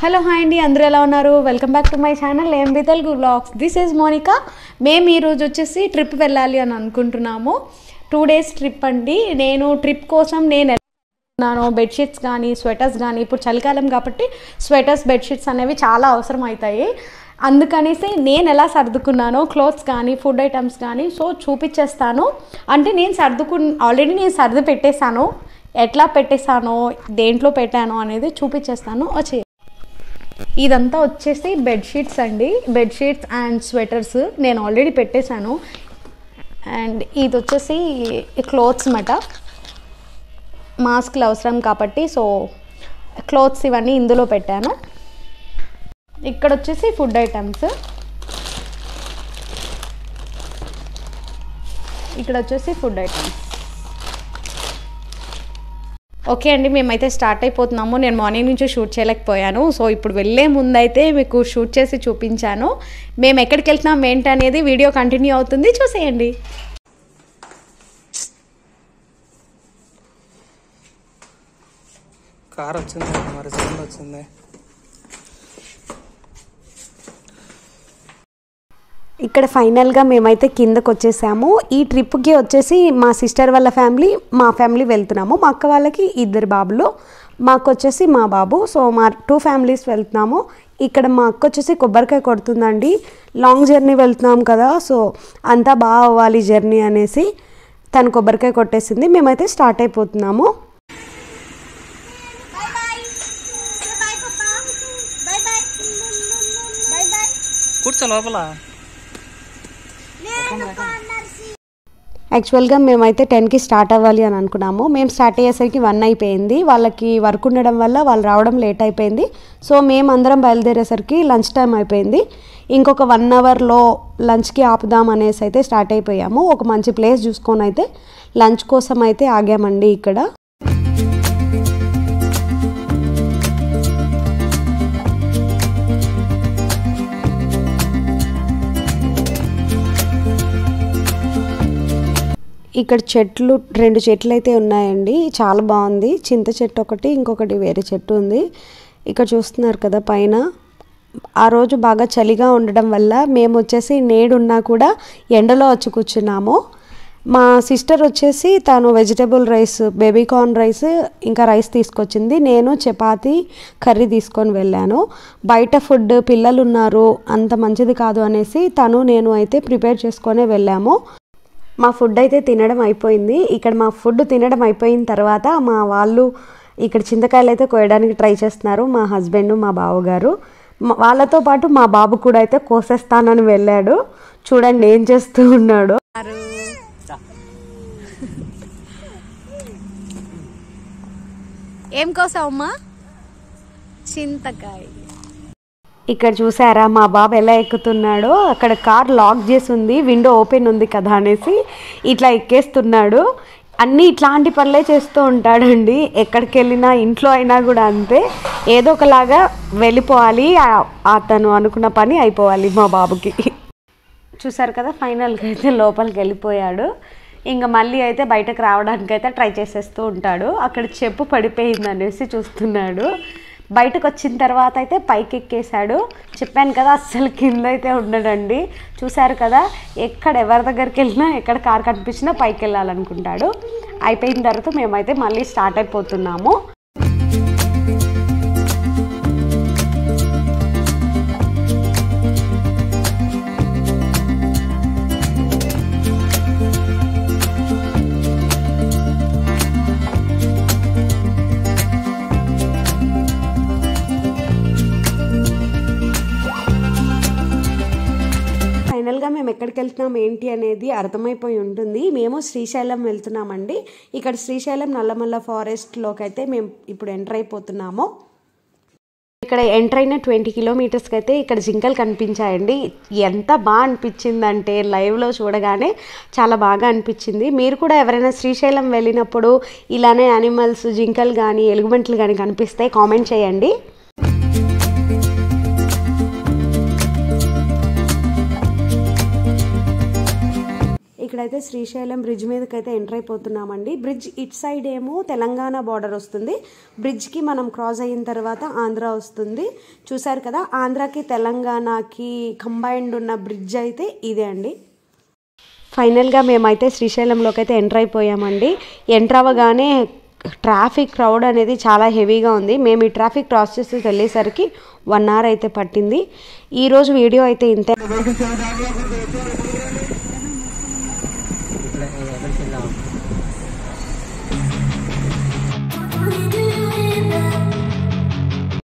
Hello hi అండి అందరూ ఎలా ఉన్నారు welcome back to my channel MB Telugu vlogs this is Monika మేము ఈరోజు వచ్చేసి ట్రిప్ వెళ్ళాలి అని అనుకుంటున్నాము టూ డేస్ ట్రిప్ అండి నేను ట్రిప్ కోసం నేను అనుకున్నాను బెడ్షీట్స్ కానీ స్వెటర్స్ కానీ ఇప్పుడు చలికాలం కాబట్టి స్వెటర్స్ బెడ్షీట్స్ అనేవి చాలా అవసరం అవుతాయి అందుకనేసి నేను ఎలా సర్దుకున్నానో క్లోత్స్ కానీ ఫుడ్ ఐటమ్స్ కానీ సో చూపించేస్తాను అంటే నేను సర్దుకు ఆల్రెడీ నేను సర్ది పెట్టేశాను ఎట్లా పెట్టేశానో దేంట్లో పెట్టానో అనేది చూపించేస్తాను వచ్చే ఇదంతా వచ్చేసి బెడ్షీట్స్ అండి బెడ్షీట్స్ అండ్ స్వెటర్స్ నేను ఆల్రెడీ పెట్టేశాను అండ్ ఇది వచ్చేసి క్లోత్స్ మాట మాస్క్లు అవసరం కాబట్టి సో క్లోత్స్ ఇవన్నీ ఇందులో పెట్టాను ఇక్కడ వచ్చేసి ఫుడ్ ఐటమ్స్ ఇక్కడ వచ్చేసి ఫుడ్ ఐటమ్స్ ఓకే అండి మేమైతే స్టార్ట్ అయిపోతున్నాము నేను మార్నింగ్ నుంచి షూట్ చేయలేకపోయాను సో ఇప్పుడు వెళ్ళే ముందైతే మీకు షూట్ చేసి చూపించాను మేము ఎక్కడికి వెళ్తున్నాం ఏంటి అనేది వీడియో కంటిన్యూ అవుతుంది చూసేయండి కార్ వచ్చింది మరి సౌండ్ వచ్చింది ఇక్కడ ఫైనల్గా మేమైతే కిందకు వచ్చేసాము ఈ ట్రిప్కి వచ్చేసి మా సిస్టర్ వాళ్ళ ఫ్యామిలీ మా ఫ్యామిలీ వెళ్తున్నాము మా అక్క వాళ్ళకి ఇద్దరు బాబులు మాకు వచ్చేసి మా బాబు సో మా టూ ఫ్యామిలీస్ వెళ్తున్నాము ఇక్కడ మా అక్క వచ్చేసి కొబ్బరికాయ కొడుతుందండి లాంగ్ జర్నీ వెళ్తున్నాం కదా సో అంతా బాగా అవ్వాలి జర్నీ అనేసి తను కొబ్బరికాయ కొట్టేసింది మేమైతే స్టార్ట్ అయిపోతున్నాము Bye bye. Bye bye, Papa. Bye bye. Bye bye. కూర్చో లోపల నేను కార్నర్సి యాక్చువల్గా మేమైతే టెన్కి స్టార్ట్ అవ్వాలి అని అనుకున్నాము మేము స్టార్ట్ అయ్యేసరికి వన్ అయిపోయింది వాళ్ళకి వర్క్ ఉండడం వల్ల వాళ్ళు రావడం లేట్ అయిపోయింది సో మేము అందరం బయలుదేరేసరికి లంచ్ టైం అయిపోయింది ఇంకొక వన్ అవర్లో లంచ్కి ఆపుదాం అనేసి అయితే స్టార్ట్ అయిపోయాము ఒక మంచి ప్లేస్ చూసుకొని అయితే లంచ్ కోసం అయితే ఆగామండి ఇక్కడ ఇక్కడ చెట్లు రెండు చెట్లు అయితే ఉన్నాయండి చాలా బాగుంది చింత చెట్టు ఒకటి ఇంకొకటి వేరే చెట్టు ఉంది ఇక్కడ చూస్తున్నారు కదా పైన ఆ రోజు బాగా చలిగా ఉండడం వల్ల మేము వచ్చేసి నేడున్నా కూడా ఎండలో వచ్చి కూర్చున్నాము మా సిస్టర్ వచ్చేసి తను vegetable rice baby corn rice ఇంకా రైస్ తీసుకొచ్చింది నేను చపాతి కర్రీ తీసుకొని వెళ్ళాను బయట ఫుడ్ పిల్లలు ఉన్నారు అంత మంచిది కాదు అనేసి తను నేను అయితే ప్రిపేర్ చేసుకొని వెళ్ళాము మా ఫుడ్ అయితే తినడం అయిపోయింది ఇక్కడ మా ఫుడ్ తినడం అయిపోయిన తర్వాత మా వాళ్ళు ఇక్కడ చింతకాయలు అయితే కోయడానికి ట్రై చేస్తున్నారు మా హస్బెండ్ మా బావగారు మా- వాళ్ళతో పాటు మా బాబు కూడా అయితే కోసేస్తానని వెళ్ళాడు చూడండి ఏం చేస్తూ ఉన్నాడు ఏం కోసావమ్మా చింతకాయ ఇక్కడ చూసారా మా బాబు ఎలా ఎక్కుతున్నాడో అక్కడ కార్ లాక్ చేసి ఉంది విండో ఓపెన్ ఉంది కదా అనేసి ఇట్లా ఎక్కేస్తున్నాడు అన్నీ ఇట్లాంటి పనులే చేస్తూ ఉంటాడండి ఎక్కడికి వెళ్ళినా ఇంట్లో అయినా కూడా అంతే ఏదో ఒకలాగా వెళ్ళిపోవాలి ఆ- అతను అనుకున్న పని అయిపోవాలి మా బాబుకి చూసారు కదా ఫైనల్గా అయితే లోపలికి వెళ్ళిపోయాడు ఇంకా మళ్ళీ అయితే బయటకు రావడానికి అయితే ట్రై చేసేస్తూ ఉంటాడు అక్కడ చెప్పు పడిపోయింది అనేసి చూస్తున్నాడు బయటకు వచ్చిన తర్వాత అయితే పైకి ఎక్కేశాడు చెప్పాను కదా అస్సలు కింద అయితే ఉండడండి చూశారు కదా ఎక్కడ ఎవరి దగ్గరికి వెళ్ళినా ఎక్కడ కార్ కనిపించినా పైకి వెళ్ళాలనుకుంటాడు అయిపోయిన తర్వాత మేమైతే మళ్ళీ స్టార్ట్ అయిపోతున్నాము ఫైనల్గా మేము ఎక్కడికి వెళ్తున్నాం ఏంటి అనేది అర్థమైపోయి ఉంటుంది మేము శ్రీశైలం వెళ్తున్నామండి ఇక్కడ శ్రీశైలం నల్లమల్ల ఫారెస్ట్లోకి అయితే మేము ఇప్పుడు ఎంటర్ అయిపోతున్నాము ఇక్కడ ఎంటర్ అయిన ట్వంటీ కిలోమీటర్స్కి అయితే ఇక్కడ జింకలు కనిపించాయండి ఎంత బాగా అనిపించిందంటే లైవ్లో చూడగానే చాలా బాగా అనిపించింది మీరు కూడా ఎవరైనా శ్రీశైలం వెళ్ళినప్పుడు ఇలానే యానిమల్స్ జింకలు కానీ ఎలుగుబంట్లు కానీ కనిపిస్తే కామెంట్ చేయండి ఇక్కడ ఇప్పుడైతే శ్రీశైలం బ్రిడ్జ్ మీదకి అయితే ఎంటర్ అయిపోతున్నామండి బ్రిడ్జ్ ఇట్ సైడ్ ఏమో తెలంగాణ బార్డర్ వస్తుంది బ్రిడ్జ్కి మనం క్రాస్ అయిన తర్వాత ఆంధ్ర వస్తుంది చూసారు కదా ఆంధ్రాకి తెలంగాణకి కంబైన్డ్ ఉన్న బ్రిడ్జ్ అయితే ఇదే అండి ఫైనల్గా మేమైతే శ్రీశైలంలోకి అయితే ఎంటర్ అయిపోయామండి ఎంటర్ అవ్వగానే ట్రాఫిక్ క్రౌడ్ అనేది చాలా హెవీగా ఉంది మేము ఈ ట్రాఫిక్ క్రాస్ చేసి వెళ్ళేసరికి వన్ అవర్ అయితే పట్టింది ఈరోజు వీడియో అయితే ఇంతే ఇక్కడ ఎక్కడికి వెళ్ళాము